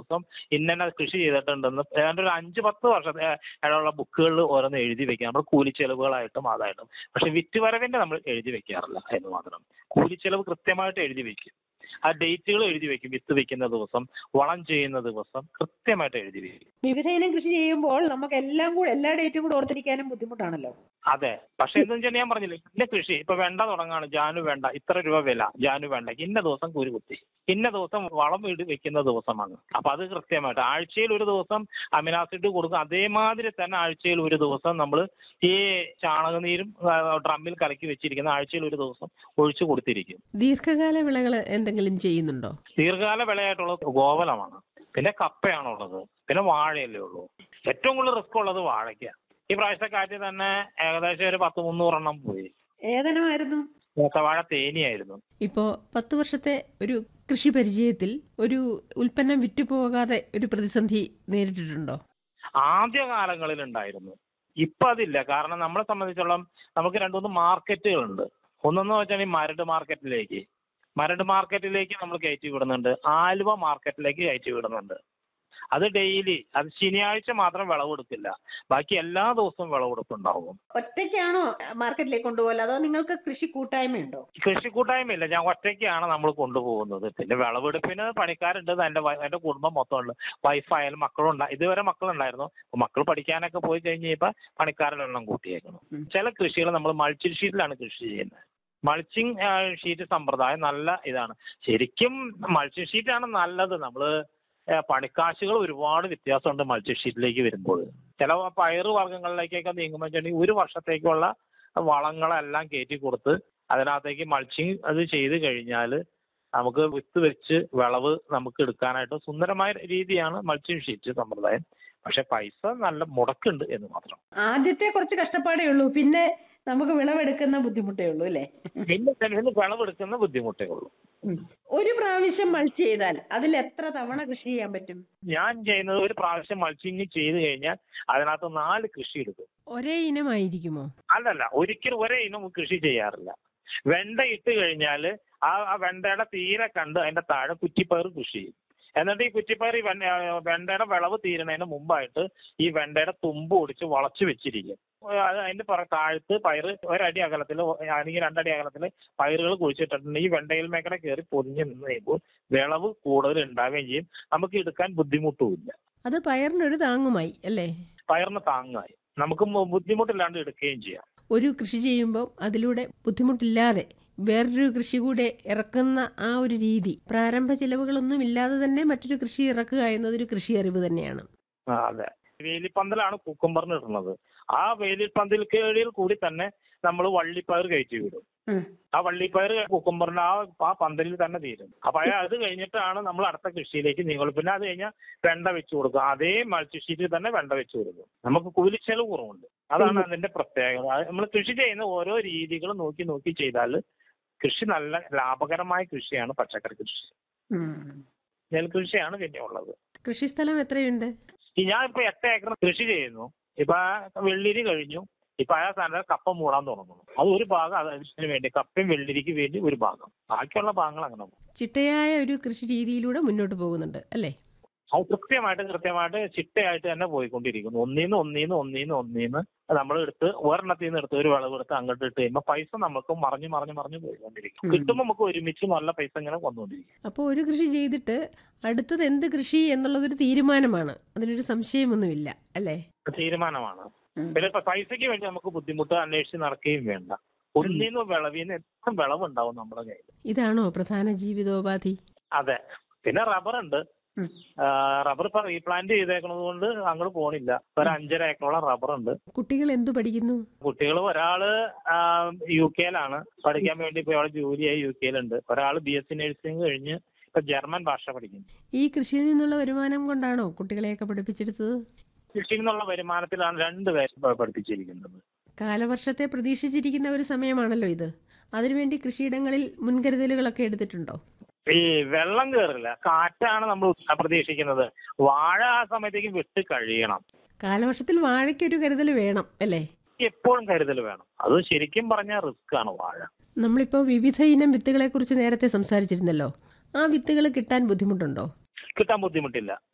ദിവസം ഇന്ന കൃഷി ചെയ്തിട്ടുണ്ടെന്ന് ഏതാണ്ട് ഒരു അഞ്ച് പത്ത് വർഷത്തെ ഇടയുള്ള ബുക്കുകളിൽ ഓരോന്ന് എഴുതി വെക്കാം നമ്മൾ കൂലിച്ചെലവുകളായിട്ടും അതായിട്ടും പക്ഷെ വിറ്റുവരവിന്റെ നമ്മൾ എഴുതി വെക്കാറില്ല എന്ന് മാത്രം കൂലിച്ചെലവ് കൃത്യമായിട്ട് എഴുതി വെക്കും ആ ഡേറ്റുകൾ എഴുതി വെക്കും വിത്ത് വെക്കുന്ന ദിവസം വളം ചെയ്യുന്ന ദിവസം കൃത്യമായിട്ട് എഴുതി വെക്കും വിവിധ ഇനം കൃഷി ചെയ്യുമ്പോൾ നമുക്ക് എല്ലാം കൂടെ എല്ലാ ഡേറ്റും കൂടെ ഓർത്തിരിക്കാനും ബുദ്ധിമുട്ടാണല്ലോ അതെ പക്ഷെ എന്താ വെച്ചാൽ ഞാൻ പറഞ്ഞില്ലേ ഇന്ന കൃഷി ഇപ്പൊ വെണ്ട തുടങ്ങാണ് ജാനു വേണ്ട ഇത്ര രൂപ വില ജാനു വേണ്ട ഇന്ന ദിവസം കുരു കുത്തി ഇന്ന ദിവസം വളം ഇട് വെക്കുന്ന ദിവസമാണ് അപ്പൊ അത് കൃത്യമായിട്ട് ആഴ്ചയിൽ ഒരു ദിവസം അമിനാസിഡ് കൊടുക്കും അതേമാതിരി തന്നെ ആഴ്ചയിൽ ഒരു ദിവസം നമ്മൾ ഈ ചാണകനീരും ആ, ഡ്രമ്മിൽ കലക്കി വെച്ചിരിക്കുന്ന ആഴ്ചയിൽ ഒരു ദിവസം ഒഴിച്ചു കൊടുത്തിരിക്കും ദീർഘകാല വിളകൾ എന്തെങ്കിലും ചെയ്യുന്നുണ്ടോ ദീർഘകാല വിളയായിട്ടുള്ളത് ഗോവലമാണ് പിന്നെ കപ്പയാണുള്ളത് പിന്നെ വാഴയല്ലേ ഉള്ളൂ ഏറ്റവും കൂടുതൽ റിസ്ക് ഉള്ളത് വാഴയ്ക്ക ഈ പ്രാവശ്യത്തെ കാറ്റിൽ തന്നെ ഏകദേശം ഒരു പത്ത് മുന്നൂറെണ്ണം പോയി ഏതനമായിരുന്നു ഏത്തവാഴ തേനിയായിരുന്നു ഇപ്പോ പത്ത് വർഷത്തെ ഒരു കൃഷി പരിചയത്തിൽ ഒരു ഉൽപ്പന്നം വിറ്റുപോകാതെ ഒരു പ്രതിസന്ധി നേരിട്ടിട്ടുണ്ടോ ആദ്യ കാലങ്ങളിൽ ഉണ്ടായിരുന്നു ഇപ്പൊ അതില്ല കാരണം നമ്മളെ സംബന്ധിച്ചോളം നമുക്ക് രണ്ടു മൂന്ന് മാർക്കറ്റുകളുണ്ട് ഒന്നെന്ന് വെച്ചാൽ ഈ മരട് മാർക്കറ്റിലേക്ക് മരട് മാർക്കറ്റിലേക്ക് നമ്മൾ കയറ്റി വിടുന്നുണ്ട് ആലുവ മാർക്കറ്റിലേക്ക് കയറ്റി വിടുന്നുണ്ട് അത് ഡെയിലി അത് ശനിയാഴ്ച മാത്രം വിളവെടുക്കില്ല ബാക്കി എല്ലാ ദിവസവും വിളവെടുപ്പുണ്ടാവും ഒറ്റയ്ക്കാണോ മാർക്കറ്റിലേക്ക് കൊണ്ടുപോകല് അതോ നിങ്ങൾക്ക് കൃഷി കൂട്ടായ്മയുണ്ടോ കൃഷി കൂട്ടായ്മയില്ല ഞാൻ ഒറ്റയ്ക്കാണ് നമ്മൾ കൊണ്ടുപോകുന്നത് പിന്നെ വിളവെടുപ്പിന് പണിക്കാരുണ്ട് എന്റെ വൈ- എന്റെ കുടുംബം മൊത്തം ഉണ്ട് വൈഫായാലും മക്കളും ഉണ്ട് ഇതുവരെ മക്കളുണ്ടായിരുന്നു അപ്പൊ മക്കൾ പഠിക്കാനൊക്കെ പോയി കഴിഞ്ഞ് കഴിഞ്ഞപ്പോ പണിക്കാരുടെ എണ്ണം കൂട്ടിയേക്കണം ഉം. ചില കൃഷികൾ നമ്മൾ മൾച്ചിങ് ഷീറ്റിലാണ് കൃഷി ചെയ്യുന്നത് മൾച്ചിങ് ഷീറ്റ് സമ്പ്രദായം നല്ല ഇതാണ് ശരിക്കും മൾച്ചിങ് ഷീറ്റാണ് നല്ലത് നമ്മള് ഏഹ്, പണിക്കാശുകൾ ഒരുപാട് വ്യത്യാസമുണ്ട് മൾച്ചിങ് ഷീറ്റിലേക്ക് വരുമ്പോൾ ചില പയറ് വർഗ്ഗങ്ങളിലേക്കൊക്കെ നീങ്ങുമ്പോൾ വെച്ചിട്ടുണ്ടെങ്കിൽ ഒരു വർഷത്തേക്കുള്ള വളങ്ങളെല്ലാം കയറ്റി കൊടുത്ത് അതിനകത്തേക്ക് മൾച്ചിങ് അത് ചെയ്ത് കഴിഞ്ഞാൽ നമുക്ക് വിത്ത് വെച്ച് വിളവ് നമുക്ക് എടുക്കാനായിട്ട് സുന്ദരമായ രീതിയാണ് മൾച്ചിങ് ഷീറ്റ് സമ്പ്രദായം പക്ഷെ പൈസ നല്ല മുടക്കുണ്ട് എന്ന് മാത്രം ആദ്യത്തെ കുറച്ച് കഷ്ടപ്പാടേ ഉള്ളൂ പിന്നെ നമുക്ക് വിളവെടുക്കുന്ന ബുദ്ധിമുട്ടേ ഉള്ളൂ അല്ലേ പിന്നെ ചിലതിന് വിളവെടുക്കുന്ന ബുദ്ധിമുട്ടേ ഉള്ളൂ ഉം. ഒരു പ്രാവശ്യം മൾച്ച് ചെയ്താൽ അതിൽ എത്ര തവണ കൃഷി ചെയ്യാൻ പറ്റും ഞാൻ ചെയ്യുന്നത് ഒരു പ്രാവശ്യം മൾച്ചിങ് ചെയ്ത് കഴിഞ്ഞാൽ അതിനകത്ത് നാല് കൃഷി എടുക്കും ഒരേ ഇനമായിരിക്കുമോ അല്ലല്ല ഒരിക്കലും ഒരേ ഇനം കൃഷി ചെയ്യാറില്ല വെണ്ട ഇട്ട് കഴിഞ്ഞാൽ ആ ആ വെണ്ടയുടെ തീരെ കണ്ട് അതിന്റെ താഴെ കുറ്റിപ്പയർ കൃഷി ചെയ്യും എന്നിട്ട് ഈ കുറ്റിപ്പയർ ഈ വെണ്ട- വെണ്ടയുടെ വിളവ് തീരുന്നതിന് മുമ്പായിട്ട് ഈ വെണ്ടയുടെ തുമ്പ് ഒടിച്ച് വളച്ചു വെച്ചിരിക്കും അത് അതിന്റെ പുറ താഴത്ത് പയറ് ഒരടി അകലത്തിൽ അല്ലെങ്കിൽ രണ്ടടി അകലത്തിൽ പയറുകൾ കുഴിച്ചിട്ടിട്ടുണ്ട് ഈ വെണ്ടയിൽ മേഖല കയറി പൊതിഞ്ഞ് നിന്ന് കഴിയുമ്പോൾ വിളവ് കൂടുതൽ ഉണ്ടാവുകയും ചെയ്യും നമുക്ക് എടുക്കാൻ ബുദ്ധിമുട്ടുമില്ല അത് പയറിനൊരു താങ്ങുമായി അല്ലേ പയറിന് താങ്ങായി നമുക്ക് മു- ബുദ്ധിമുട്ടില്ലാണ്ട് എടുക്കുകയും ചെയ്യാം ഒരു കൃഷി ചെയ്യുമ്പോൾ അതിലൂടെ ബുദ്ധിമുട്ടില്ലാതെ വേറൊരു കൃഷി കൂടെ ഇറക്കുന്ന ആ ഒരു രീതി പ്രാരംഭ ചിലവുകളൊന്നും ഇല്ലാതെ തന്നെ മറ്റൊരു കൃഷി ഇറക്കുക എന്നതൊരു കൃഷി അറിവ് തന്നെയാണ് ആ, അതെ വേലിപ്പന്തലാണ് കുക്കുംബറിന് ഇടുന്നത് ആ വേലിപ്പന്തിൽ കീഴിൽ കൂടി തന്നെ നമ്മൾ വള്ളിപ്പയർ കയറ്റി വിടും ഉം. ആ വള്ളിപ്പയർ കുക്കുംബറിന്റെ ആ ആ പന്തലിൽ തന്നെ തീരും അപ്പൊ ആ- അത് കഴിഞ്ഞിട്ടാണ് നമ്മൾ അടുത്ത കൃഷിയിലേക്ക് നീങ്ങുള്ളൂ പിന്നെ അത് കഴിഞ്ഞാൽ വെണ്ട വെച്ച് കൊടുക്കും അതേ മൾച്ചിഷീറ്റിൽ തന്നെ വെണ്ട വെച്ച് കൊടുക്കും നമുക്ക് കൂലിച്ചെലവ് കുറവുണ്ട് അതാണ് അതിന്റെ പ്രത്യേകത നമ്മൾ കൃഷി ചെയ്യുന്ന ഓരോ രീതികൾ നോക്കി നോക്കി ചെയ്താൽ കൃഷി നല്ല ലാഭകരമായ കൃഷിയാണ് പച്ചക്കറി കൃഷി ഉം. നെൽകൃഷിയാണ് പിന്നെ ഉള്ളത് കൃഷിസ്ഥലം എത്രയുണ്ട് ഈ ഞാൻ ഇപ്പൊ എട്ട് ഏക്കർ കൃഷി ചെയ്യുന്നു ഇപ്പൊ വെള്ളിരി കഴിഞ്ഞു ഇപ്പൊ ആ സ്ഥാനത്ത് കപ്പ മൂടാൻ തുടങ്ങുന്നു അത് ഒരു ഭാഗം അതിന് വേണ്ടി കപ്പയും വെള്ളിരിക്ക് വേണ്ടി ഒരു ഭാഗം ബാക്കിയുള്ള ഭാഗങ്ങൾ അങ്ങനെ പോകും ചിട്ടയായ ഒരു കൃഷി രീതിയിലൂടെ മുന്നോട്ട് പോകുന്നുണ്ട് അല്ലേ അത് കൃത്യമായിട്ട് കൃത്യമായിട്ട് ചിട്ടയായിട്ട് തന്നെ പോയിക്കൊണ്ടിരിക്കുന്നു ഒന്നീന്ന് ഒന്നീന്ന് ഒന്നീന്ന് ഒന്നീന്ന് നമ്മൾ എടുത്ത് ഒരെണ്ണത്തിൽ നിന്ന് എടുത്ത് ഒരു വിളവ് എടുത്ത് അങ്ങോട്ട് ഇട്ട് കഴിയുമ്പോൾ പൈസ നമുക്ക് മറിഞ്ഞ് മറിഞ്ഞ് മറിഞ്ഞ് പോയിക്കൊണ്ടിരിക്കും ഉം. കിട്ടുമ്പോൾ നമുക്ക് ഒരുമിച്ച് നല്ല പൈസ ഇങ്ങനെ വന്നുകൊണ്ടിരിക്കും അപ്പോൾ ഒരു കൃഷി ചെയ്തിട്ട് അടുത്തത് എന്ത് കൃഷി എന്നുള്ളതൊരു തീരുമാനമാണ് അതിനൊരു സംശയമൊന്നുമില്ല അല്ലേ തീരുമാനമാണ് ഉം. പിന്നെ ഇപ്പൊ പൈസയ്ക്ക് വേണ്ടി നമുക്ക് ബുദ്ധിമുട്ട് അന്വേഷിച്ച് നടക്കുകയും വേണ്ട ഒന്നീന്ന് വിളവിന്ന് എത്ര വിളവുണ്ടാവും നമ്മുടെ കയ്യിൽ ഇതാണോ പ്രധാന ജീവിതോപാധി അതെ പിന്നെ റബ്ബർ ഉണ്ട് ഉം. റബ്ബർ ഇപ്പൊ റീപ്ലാന്റ് ചെയ്തേക്കുന്നത് കൊണ്ട് അങ്ങോട്ട് പോണില്ല ഒരു അഞ്ചര ഏക്കറോളം റബ്ബർ ഉണ്ട് കുട്ടികൾ എന്തു പഠിക്കുന്നു കുട്ടികൾ ഒരാള് യു കെയിലാണ് പഠിക്കാൻ വേണ്ടി ഇപ്പൊ അവിടെ ജോലിയായി യു കെയിലുണ്ട് ഒരാൾ ബി എസ് സി നഴ്സിംഗ് കഴിഞ്ഞ് ഇപ്പൊ ജർമ്മൻ ഭാഷ പഠിക്കുന്നു ഈ കൃഷിയിൽ നിന്നുള്ള വരുമാനം കൊണ്ടാണോ കുട്ടികളെയൊക്കെ പഠിപ്പിച്ചെടുത്തത് കൃഷിയിൽ നിന്നുള്ള വരുമാനത്തിലാണ് രണ്ടുപേരെ പഠിപ്പിച്ചിരിക്കുന്നത് കാലവർഷത്തെ പ്രതീക്ഷിച്ചിരിക്കുന്ന ഒരു സമയമാണല്ലോ ഇത് അതിനുവേണ്ടി കൃഷിയിടങ്ങളിൽ മുൻകരുതലുകളൊക്കെ എടുത്തിട്ടുണ്ടോ ഈ വെള്ളം കയറില്ല കാറ്റാണ് നമ്മൾ പ്രതീക്ഷിക്കുന്നത് വാഴ ആ സമയത്തേക്ക് വിട്ട് കഴിയണം കാലവർഷത്തിൽ വാഴയ്ക്കൊരു കരുതൽ വേണം അല്ലേ എപ്പോഴും കരുതൽ വേണം അത് ശരിക്കും പറഞ്ഞാൽ റിസ്ക് ആണ് വാഴ നമ്മളിപ്പോൾ വിവിധ ഇനം വിത്തുകളെ കുറിച്ച് നേരത്തെ സംസാരിച്ചിരുന്നല്ലോ ആ വിത്തുകൾ കിട്ടാൻ ബുദ്ധിമുട്ടുണ്ടോ കിട്ടാൻ ബുദ്ധിമുട്ടില്ല